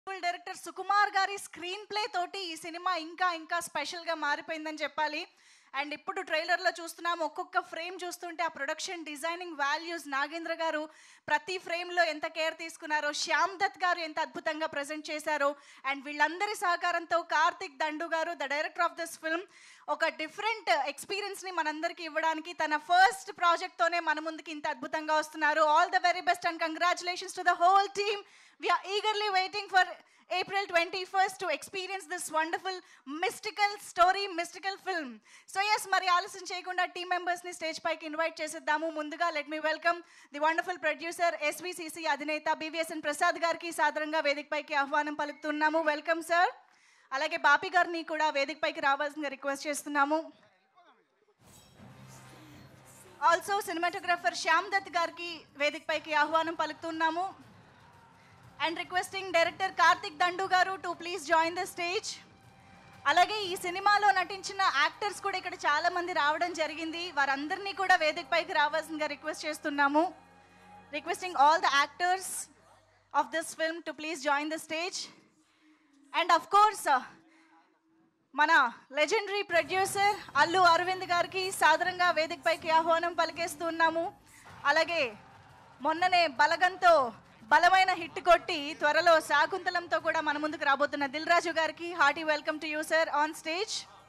director Sukumar గారి screen play తోటి ఈ సినిమా ఇంకా ఇంకా స్పెషల్గా మారిపోయిందని చెప్పాలి అండ్ ఇప్పుడు ట్రైలర్లో చూస్తున్నాం ఒక్కొక్క ఫ్రేమ్ చూస్తుంటే ఆ ప్రొడక్షన్ డిజైనింగ్ వాల్యూస్ నాగేంద్ర గారు ప్రతి ఫ్రేమ్లో ఎంత కేర్ తీసుకున్నారో శ్యామ్ దత్ గారు ఎంత అద్భుతంగా ప్రజెంట్ చేశారో అండ్ వీళ్ళందరి సహకారంతో కార్తిక్ దండు గారు the director of this film ఒక డిఫరెంట్ ఎక్స్పీరియన్స్ని మనందరికీ ఇవ్వడానికి తన ఫస్ట్ ప్రాజెక్ట్తోనే మన ముందుకి ఇంత అద్భుతంగా వస్తున్నారు all the very best and congratulations to the whole team we are eagerly waiting for April twenty first to experience this wonderful mystical story mystical film so yes మరి ఆలస్యం చేయకుండా టీమ్ మెంబర్స్ని స్టేజ్ పైకి ఇన్వైట్ చేసేద్దాము ముందుగా let me welcome the wonderful producer SVCC అధినేత బివిఎస్ఎన్ ప్రసాద్ గారికి సాదరంగా వేదికపైకి ఆహ్వానం పలుకుతున్నాము వెల్కమ్ సార్ అలాగే బాపి గారిని కూడా వేదికపైకి రావాల్సిందిగా రిక్వెస్ట్ చేస్తున్నాము ఆల్సో సినిమాటోగ్రఫర్ శ్యామ్ దత్ గారికి వేదికపైకి ఆహ్వానం పలుకుతున్నాము and requesting director Karthik Dandu గారు to please join the stage అలాగే ఈ సినిమాలో నటించిన యాక్టర్స్ కూడా ఇక్కడ చాలా మంది రావడం జరిగింది వారందరినీ కూడా వేదికపైకి రావాల్సిందిగా రిక్వెస్ట్ చేస్తున్నాము requesting all the actors of this film to please join the stage and of course మన లెజెండరీ ప్రొడ్యూసర్ అల్లు అరవింద్ గారికి సాదరంగా వేదికపైకి ఆహ్వానం పలికేస్తున్నాము అలాగే మొన్ననే బలగంతో బలమైన హిట్ కొట్టి త్వరలో శాకుంతలంతో కూడా మన ముందుకు రాబోతున్న దిల్ రాజు గారికి hearty welcome to you sir on stage